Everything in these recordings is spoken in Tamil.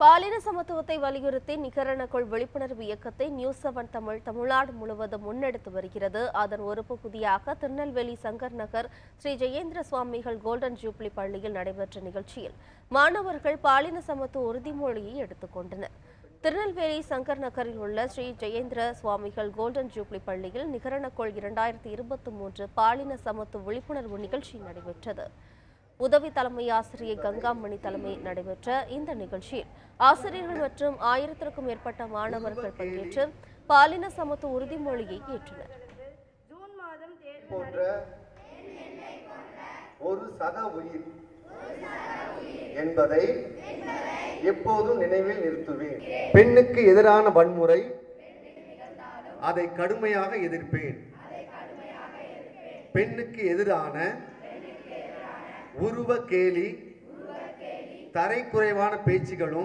பாலின சமத்துவத்தை வலியுறுத்தி நிகரணக்குள் விழிப்புணர்வு இயக்கத்தை நியூஸ் செவன் தமிழ் தமிழ்நாடு முழுவதும் முன்னெடுத்து வருகிறது அதன் ஒரு பகுதியாக திருநெல்வேலி சங்கர் நகர் ஸ்ரீ ஜெயேந்திர சுவாமிகள் கோல்டன் ஜூப்ளி பள்ளியில் நடைபெற்ற நிகழ்ச்சியில் மாணவர்கள் பாலின சமத்துவ உறுதிமொழியை எடுத்துக்கொண்டனர் திருநெல்வேலி சங்கர் நகரில் உள்ள ஸ்ரீ ஜெயேந்திர சுவாமிகள் கோல்டன் ஜூப்ளி பள்ளியில் நிகரணக்குள் இரண்டாயிரத்தி இருபத்தி மூன்று பாலின சமத்துவ விழிப்புணர்வு நிகழ்ச்சி நடைபெற்றது உதவி தலைமை ஆசிரியை கங்காமணி தலைமை நடைபெற்ற இந்த நிகழ்ச்சியில் ஆசிரியர்கள் மற்றும் ஆயிரத்திற்கும் மேற்பட்ட மாணவர்கள் பங்கேற்று பாலின சமத்துவ உறுதிமொழியை ஏற்றனர் ஜூன் மாதம் தேர்வு போன்ற ஒரு சக உயிர் என்பதை எப்போதும் நினைவில் நிறுத்துவேன் பெண்ணுக்கு எதிரான வன்முறை அதை கடுமையாக எதிர்ப்பேன் பெண்ணுக்கு எதிரான உருவ கேலி தரைக்குறைவான பேச்சுகளும்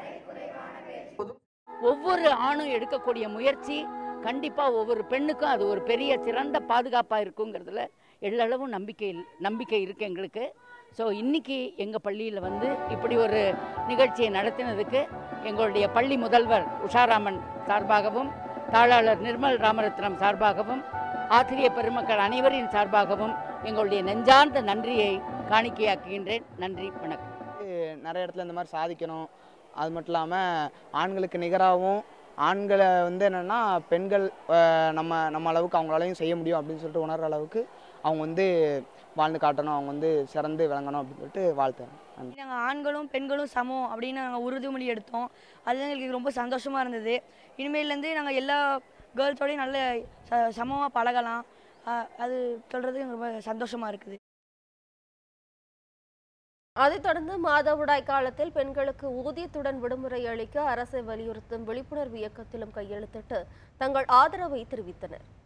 ஒவ்வொரு ஆணும் எடுக்கக்கூடிய முயற்சி கண்டிப்பா ஒவ்வொரு பெண்ணுக்கும் அது ஒரு பெரிய சிறந்த பாதுகாப்பா இருக்குங்கிறதுல எல்லளவும் நம்பிக்கை இல்- நம்பிக்கை இருக்கு எங்களுக்கு ஸோ இன்னைக்கு எங்க பள்ளியில் வந்து இப்படி ஒரு நிகழ்ச்சியை நடத்தினதுக்கு எங்களுடைய பள்ளி முதல்வர் உஷாராமன் சார்பாகவும் தாளாளர் நிர்மல் ராமரத்னம் சார்பாகவும் ஆசிரியர் பெருமக்கள் அனைவரின் சார்பாகவும் எங்களுடைய நெஞ்சார்ந்த நன்றியை காணிக்கையாக்குகின்றேன் நன்றி வணக்கம் நிறைய இடத்துல இந்த மாதிரி சாதிக்கணும் அது மட்டும் இல்லாமல் ஆண்களுக்கு நிகராகவும் ஆண்களை வந்து என்னென்னா பெண்கள் அஹ், நம்ம நம்ம அளவுக்கு அவங்களாலையும் செய்ய முடியும் அப்படின்னு சொல்லிட்டு உணர்கிற அளவுக்கு அவங்க வந்து வாழ்ந்து காட்டணும் அவங்க வந்து சிறந்து விளங்கணும் அப்படின்னு சொல்லிட்டு வாழ்த்துறேன் நன்றி நாங்கள் ஆண்களும் பெண்களும் சமம் அப்படின்னு நாங்கள் உறுதிமொழி எடுத்தோம் அது எங்களுக்கு ரொம்ப சந்தோஷமாக இருந்தது இனிமேல்லேருந்து நாங்கள் எல்லா கேர்ள்ஸோடையும் நல்ல ச சமமாக பழகலாம் அஹ் அது சொல்கிறது எங்களுக்கு ரொம்ப சந்தோஷமாக இருக்குது அதைத் தொடர்ந்து மாதவிடாய் காலத்தில் பெண்களுக்கு ஊதியத்துடன் விடுமுறை அளிக்க அரசை வலியுறுத்தும் விழிப்புணர்வு இயக்கத்திலும் கையெழுத்திட்டு தங்கள் ஆதரவை தெரிவித்தனர்